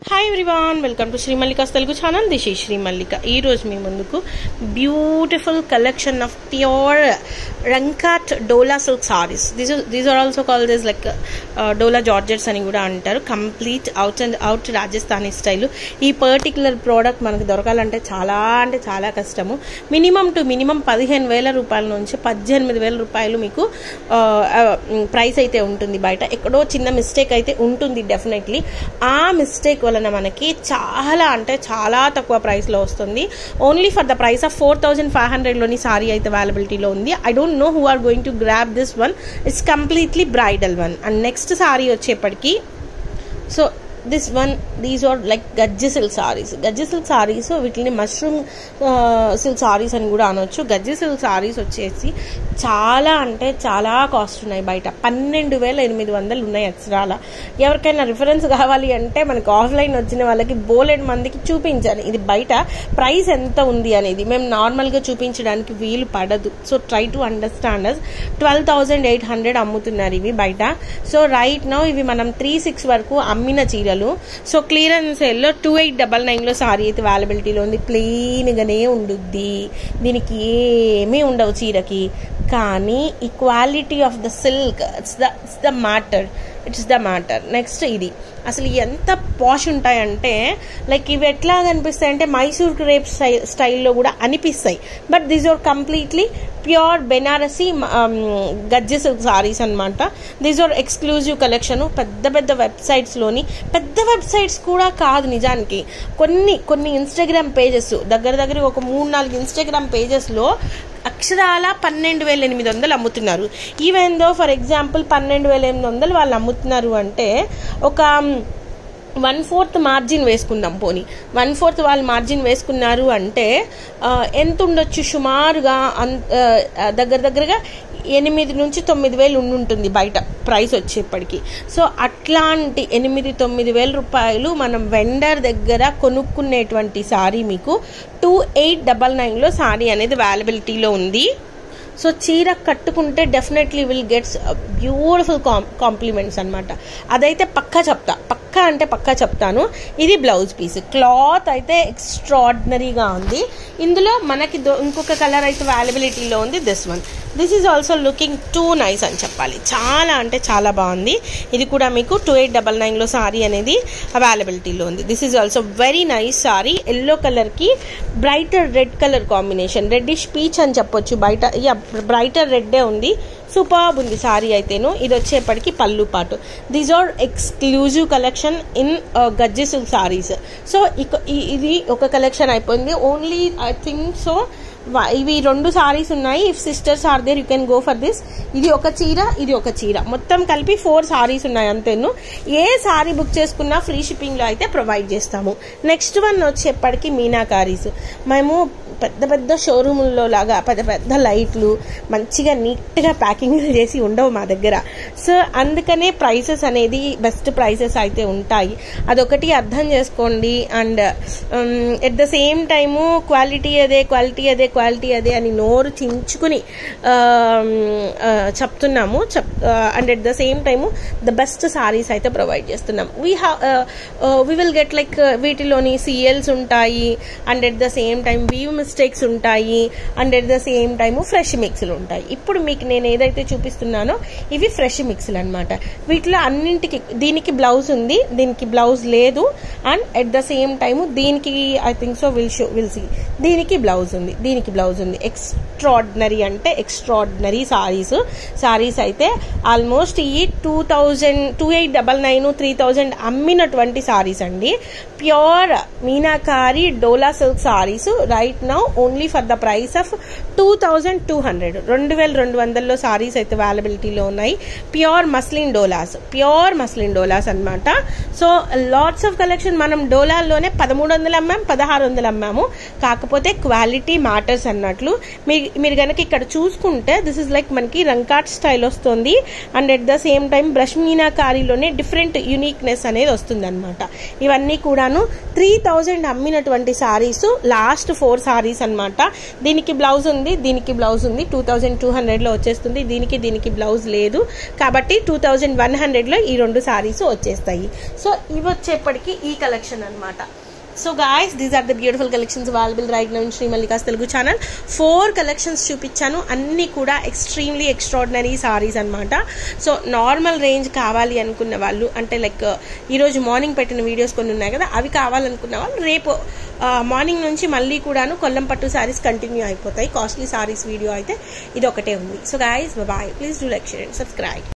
hi everyone welcome to Sri Mallika's Telugu channel this ఈ శ్రీమల్లిక ఈ రోజు మీ ముందుకు బ్యూటిఫుల్ కలెక్షన్ ఆఫ్ ప్యూర్ రంకాట్ Dola silk saris these these are also call this like Dola georgettes అని కూడా అంటారు complete out and out Rajasthani style ఈ పర్టికులర్ ప్రోడక్ట్ మనకు దొరకాలంటే చాలా అంటే చాలా కష్టము మినిమం టు మినిమం పదిహేను వేల రూపాయల నుంచి పద్దెనిమిది వేల రూపాయలు మీకు ప్రైస్ అయితే ఉంటుంది బయట ఎక్కడో చిన్న మిస్టేక్ అయితే ఉంటుంది డెఫినెట్లీ ఆ మిస్టేక్ వలన మనకి చాలా అంటే చాలా తక్కువ ప్రైస్లో వస్తుంది only for the price of four thousand five హండ్రెడ్లోని సారీ అయితే అవైలబిలిటీలో ఉంది I don't know who are going to grab this one it's completely bridal one and next sari వచ్చేప్పటికి so this one these are like Gajji silk saris Gajji silk saris వీటిని mushroom silk saris అని కూడా అనొచ్చు గజ్జి సిల్క్ సారీస్ వచ్చేసి చాలా అంటే చాలా కాస్ట్ ఉన్నాయి బయట పన్నెండు వేల ఎనిమిది వందలు ఉన్నాయి అక్షరాల ఎవరికైనా రిఫరెన్స్ కావాలి అంటే మనకు ఆఫ్లైన్ వచ్చిన వాళ్ళకి బోలెడ్ మందికి చూపించాలి ఇది బయట ప్రైస్ ఎంత ఉంది అనేది మేము నార్మల్గా చూపించడానికి వీలు పడదు so try to understand us twelve thousand eight hundred అమ్ముతున్నారు ఇవి బయట సో రైట్ నో ఇవి మనం త్రీ సిక్స్ వరకు అమ్మిన చీరలు సో క్లియరెన్స్ సేల్లో టూ ఎయిట్ డబల్ నైన్లో సారీ అయితే అవైలబిలిటీలో ఉంది ప్లెయిన్గానే ఉండుద్ది దీనికి ఏమీ ఉండవు చీరకి కానీ ఈ quality of the silk it's the it's the matter it's the matter next ఇది అసలు ఎంత పాష్ ఉంటాయంటే లైక్ ఇవి ఎట్లా కనిపిస్తాయి అంటే మైసూర్ క్రేప్ స్టై స్టైల్లో కూడా అనిపిస్తాయి but these are completely pure Banarasi Gajji silk saris అనమాట దీస్ ఆర్ ఎక్స్క్లూజివ్ కలెక్షన్ పెద్ద పెద్ద వెబ్సైట్స్లోని పెద్ద వెబ్సైట్స్ కూడా కాదు నిజానికి కొన్ని కొన్ని ఇన్స్టాగ్రామ్ పేజెస్ దగ్గర దగ్గర ఒక మూడు నాలుగు ఇన్స్టాగ్రామ్ పేజెస్లో అక్షరాల పన్నెండు వేల ఎనిమిది వందలు అమ్ముతున్నారు ఈవెన్ దో ఫర్ ఎగ్జాంపుల్ పన్నెండు వేల ఎనిమిది వందలు వాళ్ళు అమ్ముతున్నారు అంటే ఒక వన్ ఫోర్త్ మార్జిన్ వేసుకుందాం పోనీ వన్ ఫోర్త్ వాళ్ళు మార్జిన్ వేసుకున్నారు అంటే ఎంత ఉండొచ్చు సుమారుగా దగ్గర దగ్గరగా ఎనిమిది నుంచి తొమ్మిది వేలు ఉండుంటుంది బయట ప్రైస్ వచ్చేప్పటికి సో అట్లాంటి ఎనిమిది తొమ్మిది వేల రూపాయలు మనం వెండర్ దగ్గర కొనుక్కునేటువంటి సారీ మీకు టూ ఎయిట్ డబల్ నైన్లో సారీ అనేది అవైలబిలిటీలో ఉంది సో చీర కట్టుకుంటే డెఫినెట్లీ విల్ గెట్స్ బ్యూటిఫుల్ కాం కాంప్లిమెంట్స్ అనమాట అదైతే పక్కా చెప్తా పక్కా అంటే పక్కా చెప్తాను ఇది బ్లౌజ్ పీస్ క్లాత్ అయితే ఎక్స్ట్రాడినరీగా ఉంది ఇందులో మనకి ఇంకొక కలర్ అయితే అవైలబిలిటీలో ఉంది this one this is also looking too nice అని చెప్పాలి చాలా అంటే చాలా బాగుంది ఇది కూడా మీకు టూ ఎయిట్ డబల్ నైన్లో సారీ అనేది అవైలబిలిటీలో ఉంది this is also very nice sari yellow కలర్కి brighter red colour combination reddish peach అని చెప్పొచ్చు బయట యా బ్రైటర్ రెడ్డే ఉంది సూపర్బ్ ఉంది సారీ అయితేను ఇది వచ్చేప్పటికి పళ్ళు పాటు these are exclusive collection in Gajji silk saris so ఇది ఒక కలెక్షన్ అయిపోయింది ఓన్లీ ఐ థింక్ సో ఇవి రెండు సారీస్ ఉన్నాయి if sisters are there you can go for this ఇది ఒక చీర ఇది ఒక చీర మొత్తం కలిపి ఫోర్ సారీస్ ఉన్నాయి అంతేను ఏ సారీ బుక్ చేసుకున్నా ఫ్రీ షిప్పింగ్లో అయితే ప్రొవైడ్ చేస్తాము నెక్స్ట్ వన్ వచ్చేప్పటికి మీనాకారీస్ మేము పెద్ద పెద్ద షోరూముల్లో లాగా పెద్ద పెద్ద లైట్లు మంచిగా నీట్గా ప్యాకింగ్ చేసి ఉండవు మా దగ్గర సో అందుకనే ప్రైసెస్ అనేది బెస్ట్ ప్రైసెస్ అయితే ఉంటాయి అదొకటి అర్థం చేసుకోండి and at the same time quality అదే క్వాలిటీ అదే క్వాలిటీ అదే అని నోరు చించుకుని చెప్తున్నాము చెప్ and at the same time the best saris అయితే ప్రొవైడ్ చేస్తున్నాం we have we will get like వీటిలోని సిఎల్స్ ఉంటాయి and at the same time weave mistakes ఉంటాయి and at the same time fresh మిక్స్లు ఉంటాయి ఇప్పుడు మీకు నేను ఏదైతే చూపిస్తున్నానో ఇవి ఫ్రెష్ మిక్స్లు అనమాట వీటిలో అన్నింటికి దీనికి బ్లౌజ్ ఉంది దీనికి బ్లౌజ్ లేదు and at the same time దీనికి I think so will show will see దీనికి బ్లౌజ్ ఉంది దీనికి బ్లౌజ్ ఉంది ఎక్స్ట్రాడినరీ అంటే ఎక్స్ట్రాడినరీ సారీస్ సారీస్ అయితే ఆల్మోస్ట్ ఈ two thousand two eight double nine three thousand అమ్మినటువంటి సారీస్ అండి pure Meenakari Dola silk saris right now only for the price of two thousand two hundred రెండు వేల రెండు వందల్లో సారీస్ అయితే అవైలబిలిటీలో ఉన్నాయి pure muslin Dolas pure muslin Dolas అనమాట సో లాట్స్ ఆఫ్ కలెక్షన్ మనం డోలాల్లోనే పదమూడు వందలు అమ్మాం పదహారు వందలు అమ్మాము కాకపోతే క్వాలిటీ మ్యాటర్స్ అన్నట్లు మీ మీరు కనుక ఇక్కడ చూసుకుంటే దిస్ ఇస్ లైక్ మనకి రంకాట్ స్టైల్ వస్తుంది and at the same time brush మీనాకారీలోనే డిఫరెంట్ యూనిక్నెస్ అనేది వస్తుంది అనమాట ఇవన్నీ కూడాను త్రీ థౌజండ్ అమ్మినటువంటి సారీస్ లాస్ట్ ఫోర్ సారీస్ సారీస్ అనమాట దీనికి బ్లౌజ్ ఉంది దీనికి బ్లౌజ్ ఉంది టూ థౌజండ్ టూ హండ్రెడ్లో వచ్చేస్తుంది దీనికి దీనికి బ్లౌజ్ లేదు కాబట్టి టూ థౌజండ్ వన్ హండ్రెడ్లో ఈ రెండు సారీస్ వచ్చేస్తాయి సో ఇవి వచ్చేప్పటికి ఈ కలెక్షన్ అనమాట so guys these are the beautiful collections available right now Sri Mallika's Telugu channel four collections చూపించాను అన్నీ కూడా ఎక్స్ట్రీమ్లీ ఎక్స్ట్రాడినరీ సారీస్ అనమాట సో నార్మల్ రేంజ్ కావాలి అనుకున్న వాళ్ళు అంటే లైక్ ఈరోజు మార్నింగ్ పెట్టిన వీడియోస్ కొన్ని ఉన్నాయి కదా అవి కావాలనుకున్న వాళ్ళు రేపు మార్నింగ్ నుంచి మళ్ళీ కూడాను కొల్లం పట్టు సారీస్ కంటిన్యూ అయిపోతాయి కాస్ట్లీ సారీస్ వీడియో అయితే ఇది ఒకటే ఉంది so guys bye please do like share and subscribe